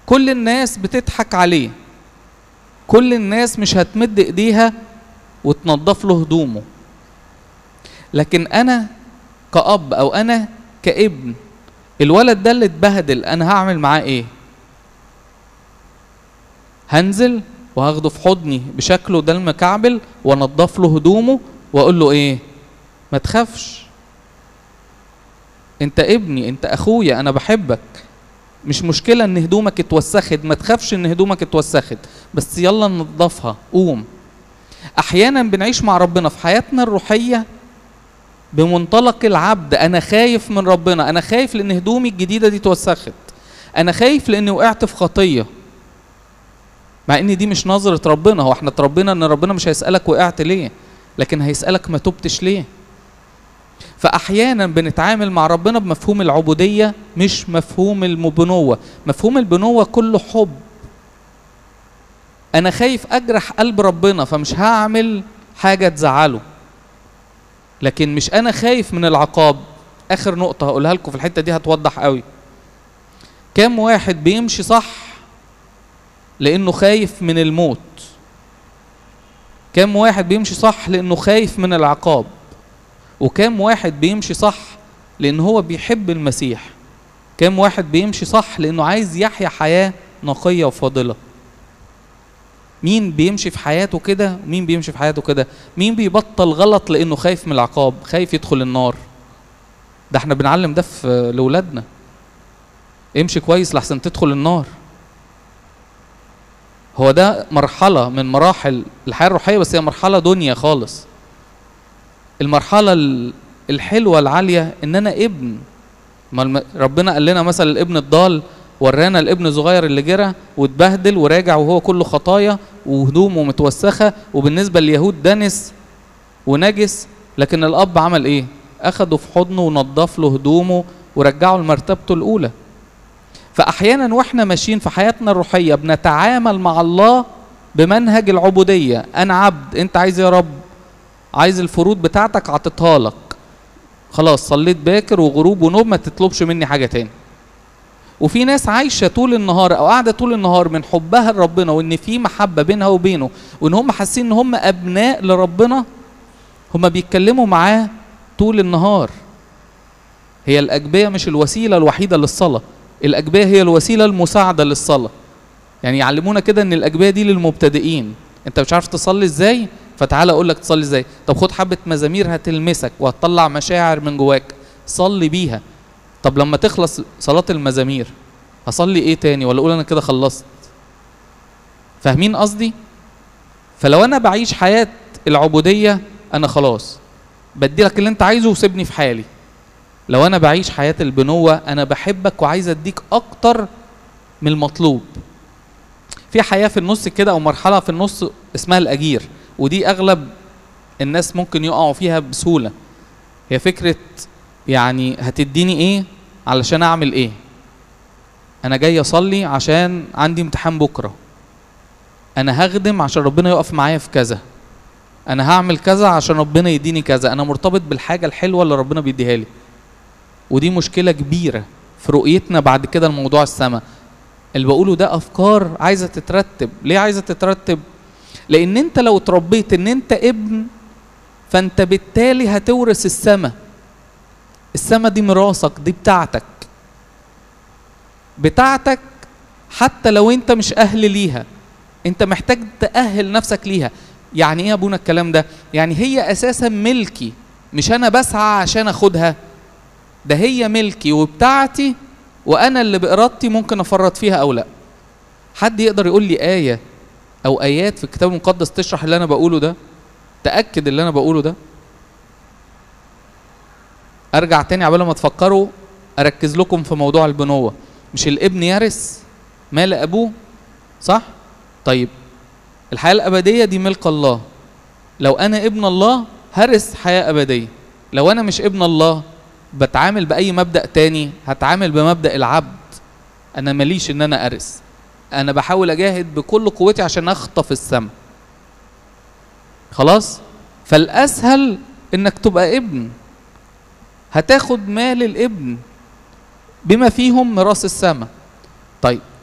كل الناس بتضحك عليه كل الناس مش هتمد ايديها وتنظف له هدومه لكن انا كأب او انا كابن الولد ده اللي اتبهدل انا هعمل معاه ايه هنزل وهاخده في حضني بشكله ده المكعبل وانضف له هدومه واقول له ايه ما تخافش انت ابني انت اخويا انا بحبك مش مشكلة ان هدومك اتوسخت ما تخافش ان هدومك اتوسخت بس يلا ننضفها قوم احيانا بنعيش مع ربنا في حياتنا الروحية بمنطلق العبد انا خايف من ربنا انا خايف لان هدومي الجديدة دي اتوسخت انا خايف لاني وقعت في خطية مع ان دي مش نظرة ربنا هو احنا اتربينا ان ربنا مش هيسألك وقعت ليه لكن هيسألك ما تبتش ليه فاحيانا بنتعامل مع ربنا بمفهوم العبوديه مش مفهوم البنوه مفهوم البنوه كله حب انا خايف اجرح قلب ربنا فمش هعمل حاجه تزعله لكن مش انا خايف من العقاب اخر نقطه هقولها لكم في الحته دي هتوضح قوي كام واحد بيمشي صح لانه خايف من الموت كام واحد بيمشي صح لانه خايف من العقاب وكام واحد بيمشي صح لان هو بيحب المسيح كام واحد بيمشي صح لانه عايز يحيا حياه نقيه وفاضله مين بيمشي في حياته كده ومين بيمشي في حياته كده مين بيبطل غلط لانه خايف من العقاب خايف يدخل النار ده احنا بنعلم ده في لاولادنا امشي كويس لحسن تدخل النار هو ده مرحله من مراحل الحياه الروحيه بس هي مرحله دنيا خالص المرحله الحلوه العاليه ان انا ابن ما ربنا قال لنا مثلا الابن الضال ورانا الابن الصغير اللي جرى واتبهدل وراجع وهو كله خطايا وهدومه متوسخه وبالنسبه لليهود دنس ونجس لكن الاب عمل ايه اخده في حضنه ونضف له هدومه ورجعه لمرتبته الاولى فاحيانا واحنا ماشيين في حياتنا الروحيه بنتعامل مع الله بمنهج العبوديه انا عبد انت عايز يا رب عايز الفروض بتاعتك عطيتها لك خلاص صليت باكر وغروب ونوم ما تطلبش مني حاجه تاني وفي ناس عايشه طول النهار او قاعده طول النهار من حبها لربنا وان في محبه بينها وبينه وان هم حاسين ان هم ابناء لربنا هم بيتكلموا معاه طول النهار هي الاجبيه مش الوسيله الوحيده للصلاه الاجبيه هي الوسيله المساعده للصلاه يعني يعلمونا كده ان الاجبيه دي للمبتدئين انت مش عارف تصلي ازاي فتعالى اقول لك تصلي ازاي طب خد حبه مزامير هتلمسك وهتطلع مشاعر من جواك صلي بيها طب لما تخلص صلاه المزامير هصلي ايه تاني ولا اقول انا كده خلصت فاهمين قصدي فلو انا بعيش حياه العبوديه انا خلاص بدي لك اللي انت عايزه وسيبني في حالي لو انا بعيش حياه البنوه انا بحبك وعايز اديك اكتر من المطلوب في حياه في النص كده او مرحله في النص اسمها الاجير ودي اغلب الناس ممكن يقعوا فيها بسهوله هي فكره يعني هتديني ايه علشان اعمل ايه انا جاي اصلي عشان عندي امتحان بكره انا هخدم عشان ربنا يقف معايا في كذا انا هعمل كذا عشان ربنا يديني كذا انا مرتبط بالحاجه الحلوه اللي ربنا بيديها لي ودي مشكله كبيره في رؤيتنا بعد كده لموضوع السماء اللي بقوله ده افكار عايزه تترتب ليه عايزه تترتب لان انت لو اتربيت ان انت ابن فانت بالتالي هتورث السماء السماء دي ميراثك دي بتاعتك بتاعتك حتى لو انت مش اهل ليها انت محتاج تأهل نفسك ليها يعني ايه يا ابونا الكلام ده يعني هي اساسا ملكي مش انا بسعى عشان اخدها ده هي ملكي وبتاعتي وانا اللي بارادتي ممكن افرط فيها او لا حد يقدر يقول لي ايه او ايات في الكتاب المقدس تشرح اللي انا بقوله ده تاكد اللي انا بقوله ده ارجع تاني عبال ما تفكروا اركز لكم في موضوع البنوه مش الابن يرث مال ابوه صح طيب الحياه الابديه دي ملك الله لو انا ابن الله هرث حياه ابديه لو انا مش ابن الله بتعامل باي مبدا تاني هتعامل بمبدا العبد انا ماليش ان انا ارث انا بحاول اجاهد بكل قوتي عشان اخطف السما خلاص فالاسهل انك تبقى ابن هتاخد مال الابن بما فيهم ميراث السماء طيب